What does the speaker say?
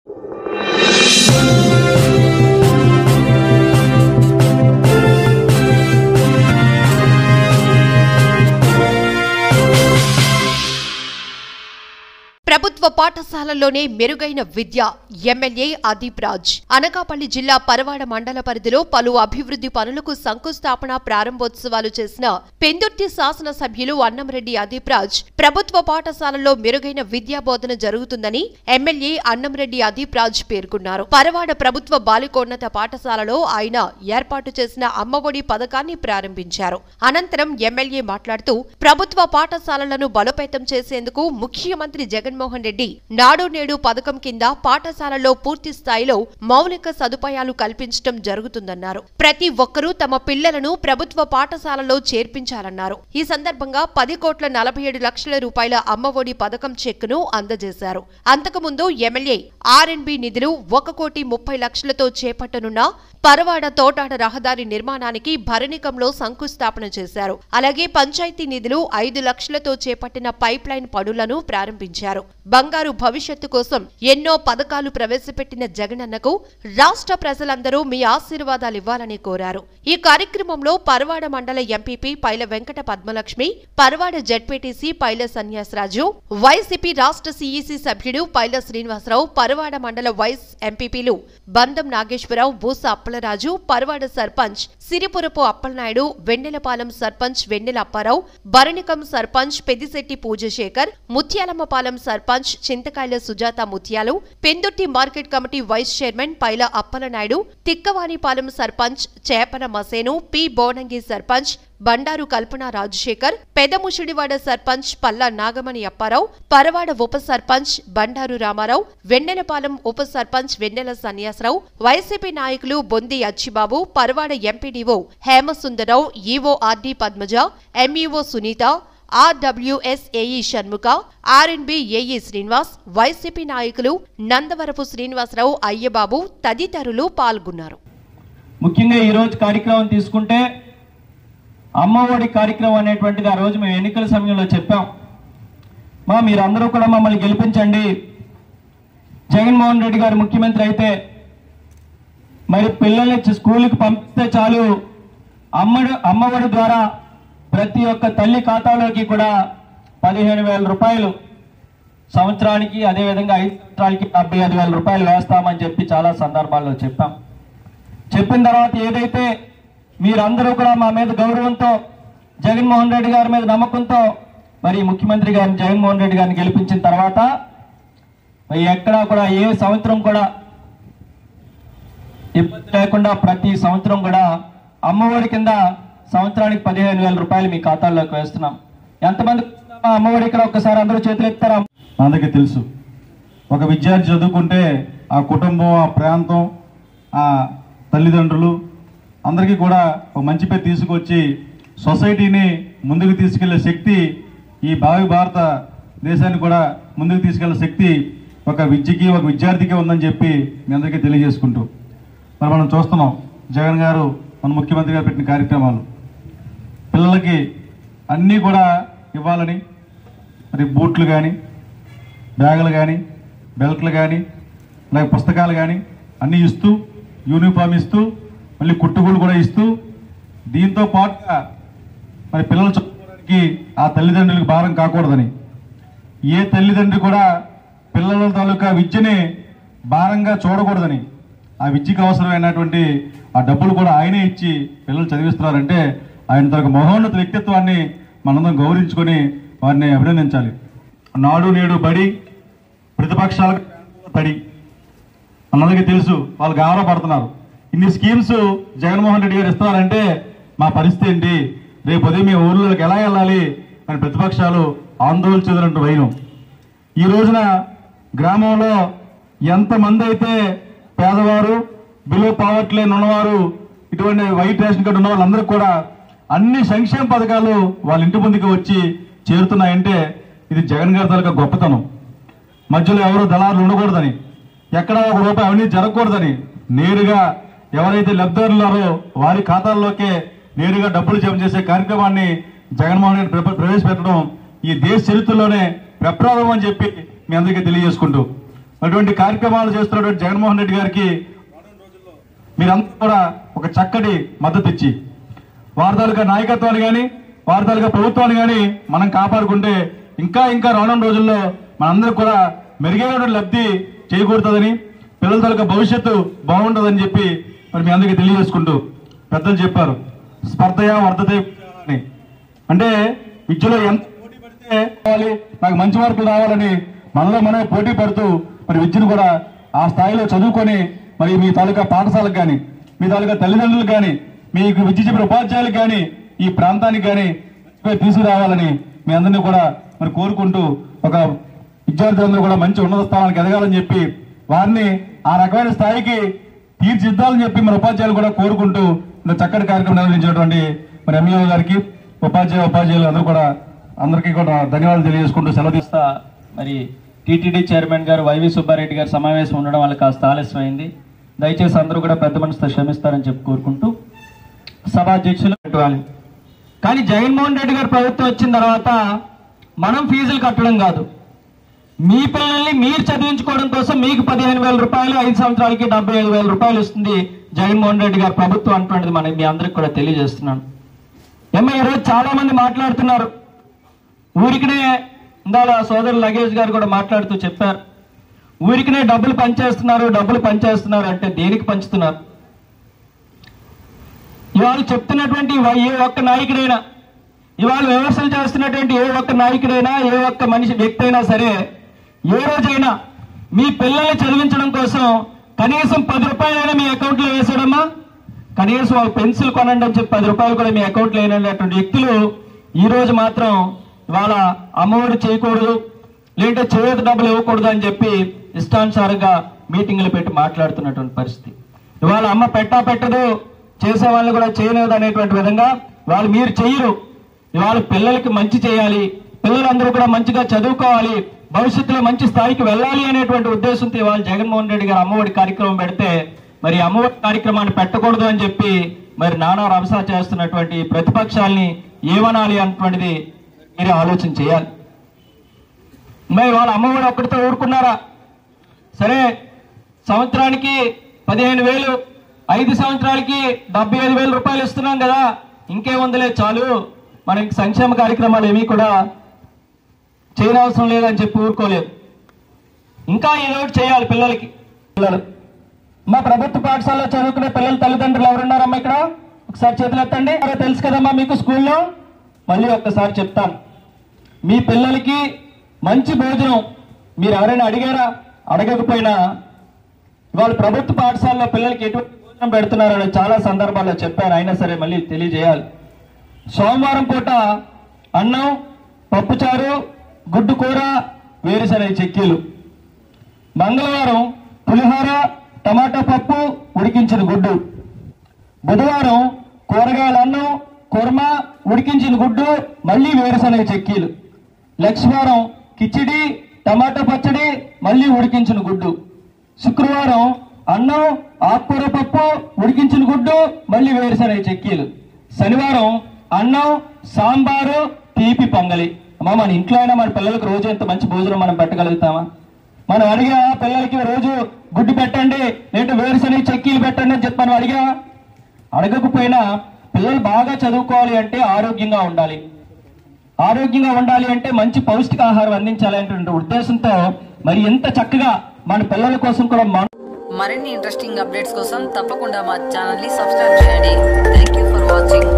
ప్రభుత్వ పాఠశాలల్లోనే మెరుగైన విద్య ఎమ్మెల్యే అదీప్ రాజ్ అనకాపల్లి జిల్లా పరవాడ మండల పరిధిలో పలు అభివృద్ధి పనులకు శంకుస్థాపన ప్రారంభోత్సవాలు చేసిన పెందుర్తి శాసనసభ్యులు అన్నంరెడ్డి అదీప్ రాజ్ ప్రభుత్వ పాఠశాలల్లో మెరుగైన విద్యా బోధన జరుగుతుందని ఎమ్మెల్యే అన్నంరెడ్డి అదీప్ రాజ్ పేర్కొన్నారు పరవాడ ప్రభుత్వ బాలికోన్నత పాఠశాలలో ఆయన ఏర్పాటు చేసిన అమ్మఒడి పథకాన్ని ప్రారంభించారు అనంతరం ఎమ్మెల్యే మాట్లాడుతూ ప్రభుత్వ పాఠశాలలను బలోపేతం చేసేందుకు ముఖ్యమంత్రి జగన్మోహన్ రెడ్డి నాడు నేడు పథకం కింద పాఠశాలల్లో పూర్తి స్థాయిలో మౌలిక సదుపాయాలు కల్పించడం జరుగుతుందన్నారు ప్రతి ఒక్కరూ తమ పిల్లలను ప్రభుత్వ పాఠశాలలో చేర్పించాలన్నారు ఈ సందర్భంగా పది కోట్ల నలభై ఏడు లక్షల రూపాయల అమ్మఒడి పథకం చెక్కును అందజేశారు అంతకుముందు ఎమ్మెల్యే ఆర్ఎన్బి నిధులు ఒక కోటి ముప్పై లక్షలతో చేపట్టనున్న పరవాడ తోటాడ రహదారి నిర్మాణానికి భరణికంలో శంకుస్థాపన చేశారు అలాగే పంచాయతీ నిధులు ఐదు లక్షలతో చేపట్టిన పైప్ లైన్ పనులను ప్రారంభించారు బంగారు భవిష్యత్తు కోసం ఎన్నో పథకాలు ప్రవేశపెట్టిన జగనన్నకు రాష్ట్ర ప్రజలందరూ మీ ఆశీర్వాదాలు ఇవ్వాలని కోరారు ఈ కార్యక్రమంలో పరవాడ మండల ఎంపీపీ పైల వెంకట పద్మలక్ష్మి పరవాడ జడ్పీటీసీ పైల సన్యాసరాజు వైసీపీ రాష్ట్ర సీఈసీ సభ్యుడు పైల శ్రీనివాసరావు పరవాడ మండల వైస్ ఎంపీపీలు బందం నాగేశ్వరరావు బూస అప్పలరాజు పరవాడ సర్పంచ్ సిరిపురపు అప్పలనాయుడు వెన్నెలపాలెం సర్పంచ్ వెన్నెల Apparao భరణికం sarpanch Peddisetti పూజశేఖర్ Mutyalammapalem sarpanch Chintakayala Sujatha Mutyalu Pendurthi market committee vice chairman Paila Appalanaidu Tikkavanipalem sarpanch Chepala Masenu P Bonangi sarpanch Bandaru Kalpana Rajasekhar Pedamushidivada sarpanch Palla Nagamani Apparao Paravada ఉప సర్పంచ్ బండారు రామారావు వెన్నెలపాలెం ఉప సర్పంచ్ వెన్నెల సన్యాసరావు వైసీపీ నాయకులు Bondi Achchibabu Paravada MPDO Hemasundararao EO RD Padmaja MEO Sunitha RWS AE Shanmukha RNB AE Srinivas YCP నాయకులు నందవరపు శ్రీనివాసరావు అయ్యబాబు తదితరులు పాల్గొన్నారు ముఖ్యంగా ఈ రోజు కార్యక్రమం తీసుకుంటే అమ్మఒడి కార్యక్రమం అనేటువంటిది ఆ రోజు మేము ఎన్నికల సమయంలో చెప్పాం మా మీరందరూ కూడా మమ్మల్ని గెలిపించండి జగన్మోహన్ రెడ్డి గారు ముఖ్యమంత్రి అయితే మరి పిల్లల్ని చ- స్కూల్కి పంపిస్తే చాలు అమ్మడు అమ్మఒడి ద్వారా ప్రతి ఒక్క తల్లి ఖాతాలోకి కూడా పదిహేను వేల రూపాయలు సంవత్సరానికి అదేవిధంగా ఐదు సంవత్సరాలకి డెబ్బై ఐదు వేల రూపాయలు వేస్తామని చెప్పి చాలా సందర్భాల్లో చెప్పాం చెప్పిన తర్వాత ఏదైతే మీరందరూ కూడా మా మీద గౌరవంతో జగన్మోహన్ రెడ్డి గారి మీద నమ్మకంతో మరి ముఖ్యమంత్రి గారిని జగన్మోహన్ రెడ్డి గారిని గెలిపించిన తర్వాత మరి ఎక్కడా కూడా ఏ సంవత్సరం కూడా ఇబ్బంది లేకుండా ప్రతి సంవత్సరం కూడా అమ్మఒడి కింద సంవత్సరానికి పదిహేను వేల రూపాయలు మీ ఖాతాల్లోకి వేస్తున్నాం ఎంతమంది ఆ అమ్మఒడి ఇక్కడ ఒక్కసారి అందరూ చేతులు ఎత్తారా అందరికీ తెలుసు ఒక విద్యార్థి చదువుకుంటే ఆ కుటుంబం ఆ ప్రాంతం ఆ తల్లిదండ్రులు అందరికీ కూడా ఒక మంచి పేరు తీసుకొచ్చి సొసైటీని ముందుకు తీసుకెళ్లే శక్తి ఈ భావి భారత దేశాన్ని కూడా ముందుకు తీసుకెళ్లే శక్తి ఒక విద్యకి ఒక విద్యార్థికి ఉందని చెప్పి మీ అందరికీ తెలియజేసుకుంటూ మరి మనం చూస్తున్నాం జగన్ గారు మన ముఖ్యమంత్రి గారు పెట్టిన కార్యక్రమాలు పిల్లలకి అన్నీ కూడా ఇవ్వాలని మరి బూట్లు కానీ బ్యాగులు కానీ బెల్ట్లు కానీ లేక పుస్తకాలు కానీ అన్నీ ఇస్తూ యూనిఫామ్ ఇస్తూ మళ్ళీ కుట్టుగుళ్ళు కూడా ఇస్తూ దీంతో పాటుగా మరి పిల్లలు చదువుకోవడానికి ఆ తల్లిదండ్రులకు భారం కాకూడదని ఏ తల్లిదండ్రి కూడా పిల్లల తాలూకా విద్యని భారంగా చూడకూడదని ఆ విద్యకు అవసరమైనటువంటి ఆ డబ్బులు కూడా ఆయనే ఇచ్చి పిల్లలు చదివిస్తున్నారంటే ఆయన తనకు మహోన్నత వ్యక్తిత్వాన్ని మనందరం గౌరవించుకొని వారిని అభినందించాలి నాడు నేడు బడి ప్రతిపక్షాలకు పడి మనందరికీ తెలుసు వాళ్ళు గౌరవపడుతున్నారు ఇన్ని స్కీమ్స్ జగన్మోహన్ రెడ్డి గారు ఇస్తున్నారంటే మా పరిస్థితి ఏంటి రేపు ఉదయం మీ ఊర్లోకి ఎలా వెళ్ళాలి అని ప్రతిపక్షాలు ఆందోళన చెందినట్టు వైనం ఈ రోజున గ్రామంలో ఎంతమంది అయితే పేదవారు బిలో పావర్టీ లైన్ ఉన్నవారు ఇటువంటి వైట్ రేషన్ కార్డు ఉన్న వాళ్ళందరూ కూడా అన్ని సంక్షేమ పథకాలు వాళ్ళ ఇంటి ముందుకు వచ్చి చేరుతున్నాయంటే ఇది జగన్ గారి తాలూకా గొప్పతనం మధ్యలో ఎవరు దళారులు ఉండకూడదని ఎక్కడ ఒక రూపాయి అవినీతి జరగకూడదని నేరుగా ఎవరైతే లబ్ధిదారులారో వారి ఖాతాల్లోకే నేరుగా డబ్బులు జమ చేసే కార్యక్రమాన్ని జగన్మోహన్ రెడ్డి ప్ర- ప్రవేశపెట్టడం ఈ దేశ చరిత్రలోనే ప్రప్రదం అని చెప్పి మీ అందరికీ తెలియజేసుకుంటూ అటువంటి కార్యక్రమాలు చేస్తున్నటువంటి జగన్మోహన్ రెడ్డి గారికి మీరంతా కూడా ఒక చక్కటి మద్దతు ఇచ్చి వారి తాలూకా నాయకత్వాన్ని కానీ వారి తాలూకా ప్రభుత్వాన్ని కానీ మనం కాపాడుకుంటే ఇంకా ఇంకా రానున్న రోజుల్లో మనందరూ కూడా మెరుగైనటువంటి లబ్ధి చేకూరుతుందని పిల్లల తాలూకా భవిష్యత్తు బాగుంటుందని చెప్పి మరి మీ అందరికీ తెలియజేసుకుంటూ పెద్దలు చెప్పారు స్పర్ధయ వర్ధతే అని అంటే విద్యలో ఎంత పోటీ పడితే కావాలి నాకు మంచి మార్కులు రావాలని మనలో మనమే పోటీ పడుతూ మరి విద్యను కూడా ఆ స్థాయిలో చదువుకొని మరి మీ తాలూకా పాఠశాలకు కానీ మీ తాలూకా తల్లిదండ్రులకు కానీ మీకు విద్య చెప్పిన ఉపాధ్యాయులకు కానీ ఈ ప్రాంతానికి కానీ మంచి పేరు తీసుకురావాలని మీ అందరినీ కూడా మరి కోరుకుంటూ ఒక విద్యార్థులందరూ కూడా మంచి ఉన్నత స్థానానికి ఎదగాలని చెప్పి వారిని ఆ రకమైన స్థాయికి తీర్చిద్దాలని చెప్పి మన ఉపాధ్యాయులు కూడా కోరుకుంటూ ఇంత చక్కటి కార్యక్రమం నిర్వహించినటువంటి మరి ఎంఈఓ గారికి ఉపాధ్యాయ ఉపాధ్యాయులు అందరూ కూడా అందరికీ కూడా ధన్యవాదాలు తెలియజేసుకుంటూ సెలవు తీస్తా కాస్త మరి టీటీడీ చైర్మన్ గారు వైవి సుబ్బారెడ్డి గారు సమావేశం ఉండడం వల్ల కాస్త ఆలస్యమైంది దయచేసి అందరూ కూడా పెద్ద మనసుతో క్షమిస్తారని చెప్పి కోరుకుంటూ సభాధ్యక్షులు పెట్టాలి కానీ జగన్మోహన్ రెడ్డి గారు ప్రభుత్వం వచ్చిన తర్వాత మనం ఫీజులు కట్టడం కాదు మీ పిల్లల్ని మీరు చదివించుకోవడం కోసం మీకు పదిహేను వేల రూపాయలు ఐదు సంవత్సరాలకి డెబ్బై ఐదు వేల రూపాయలు ఇస్తుంది జగన్మోహన్ రెడ్డి గారి ప్రభుత్వం అంటున్నది మనం మీ అందరికి కూడా తెలియజేస్తున్నాను ఏమో ఈరోజు చాలా మంది మాట్లాడుతున్నారు ఊరికినే ఇందాల సోదరు లగేజ్ గారు కూడా మాట్లాడుతూ చెప్పారు ఊరికినే డబ్బులు పంచేస్తున్నారు డబ్బులు పంచేస్తున్నారు అంటే దేనికి పంచుతున్నారు ఇవాళ చెప్తున్నటువంటి వా- ఏ ఒక్క నాయకుడైనా ఇవాళ విమర్శలు చేస్తున్నటువంటి ఏ ఒక్క నాయకుడైనా ఏ ఒక్క మనిషి వ్యక్తి అయినా సరే ఏ రోజైనా మీ పిల్లల్ని చదివించడం కోసం కనీసం పది రూపాయలైనా మీ అకౌంట్లో వేసాడమ్మా కనీసం ఒక పెన్సిల్ కొనండి అని చెప్పి పది రూపాయలు కూడా మీ అకౌంట్లో వేయనటువంటి వ్యక్తులు ఈ రోజు మాత్రం ఇవాళ అమ్మఒడి చేయకూడదు లేదంటే చేతి డబ్బులు ఇవ్వకూడదు అని చెప్పి ఇష్టానుసారంగా మీటింగ్లు పెట్టి మాట్లాడుతున్నటువంటి పరిస్థితి ఇవాళ అమ్మ పెట్టా పెట్టదు చేసే వాళ్ళు కూడా చేయలేదు అనేటువంటి విధంగా వాళ్ళు మీరు చెయ్యరు ఇవాళ పిల్లలకి మంచి చేయాలి పిల్లలందరూ కూడా మంచిగా చదువుకోవాలి భవిష్యత్తులో మంచి స్థాయికి వెళ్ళాలి అనేటువంటి ఉద్దేశంతో ఇవాళ జగన్మోహన్ రెడ్డి గారు అమ్మఒడి కార్యక్రమం పెడితే మరి అమ్మఒడి కార్యక్రమాన్ని పెట్టకూడదు అని చెప్పి మరి నానా రభస చేస్తున్నటువంటి ప్రతిపక్షాల్ని ఏమనాలి అన్నటువంటిది మీరు ఆలోచన చేయాలి మరి వాళ్ళ అమ్మఒడి ఒక్కడితో ఊరుకున్నారా సరే సంవత్సరానికి పదిహేను వేలు ఐదు సంవత్సరాలకి డెబ్బై ఐదు వేల రూపాయలు ఇస్తున్నాం కదా ఇంకేముందిలే చాలు మనకి సంక్షేమ కార్యక్రమాలు ఏమీ కూడా చేయనవసరం లేదని చెప్పి ఊరుకోలేదు ఇంకా ఏదో ఒకటి చేయాలి పిల్లలకి పిల్లలు మా ప్రభుత్వ పాఠశాలలో చదువుకునే పిల్లల తల్లిదండ్రులు ఎవరున్నారమ్మా ఇక్కడ ఒకసారి చేతులు ఎత్తండి ఎవరో తెలుసు కదమ్మా మీకు స్కూల్లో మళ్ళీ ఒక్కసారి చెప్తాను మీ పిల్లలకి మంచి భోజనం మీరు ఎవరైనా అడిగారా అడగకపోయినా ఇవాళ ప్రభుత్వ పాఠశాలలో పిల్లలకి ఎటువంటి భోజనం పెడుతున్నారని చాలా సందర్భాల్లో చెప్పారు అయినా సరే మళ్ళీ తెలియజేయాలి సోమవారం పూట అన్నం పప్పుచారు గుడ్డు కూర వేరుశనగ చెక్కీలు మంగళవారం పులిహోర టమాటా పప్పు ఉడికించిన గుడ్డు బుధవారం కూరగాయల అన్నం కుర్మ ఉడికించిన గుడ్డు మళ్ళీ వేరుశనగ చెక్కీలు లక్ష్మీవారం కిచిడి టమాటా పచ్చడి మళ్ళీ ఉడికించిన గుడ్డు శుక్రవారం అన్నం ఆకుకూర పప్పు ఉడికించిన గుడ్డు మళ్ళీ వేరుశనగ చెక్కీలు శనివారం అన్నం సాంబారు తీపి పొంగలి అమ్మా మన ఇంట్లో అయినా మన పిల్లలకు రోజు ఎంత మంచి భోజనం మనం పెట్టగలుగుతామా మనం అడిగా పిల్లలకి రోజు గుడ్డు పెట్టండి లేదంటే వేరుశనగ చెక్కీలు పెట్టండి అని చెప్పి మనం అడిగా అడగకపోయినా పిల్లలు బాగా చదువుకోవాలి అంటే ఆరోగ్యంగా ఉండాలి ఆరోగ్యంగా ఉండాలి అంటే మంచి పౌష్టికాహారం అందించాలి అనేటువంటి ఉద్దేశంతో మరి ఎంత చక్కగా మన పిల్లల కోసం కూడా మన మరిన్ని ఇంట్రెస్టింగ్ అప్డేట్స్ కోసం తప్పకుండా మా ఛానల్ని సబ్స్క్రైబ్ చేయండి థ్యాంక్ యూ ఫర్ వాచింగ్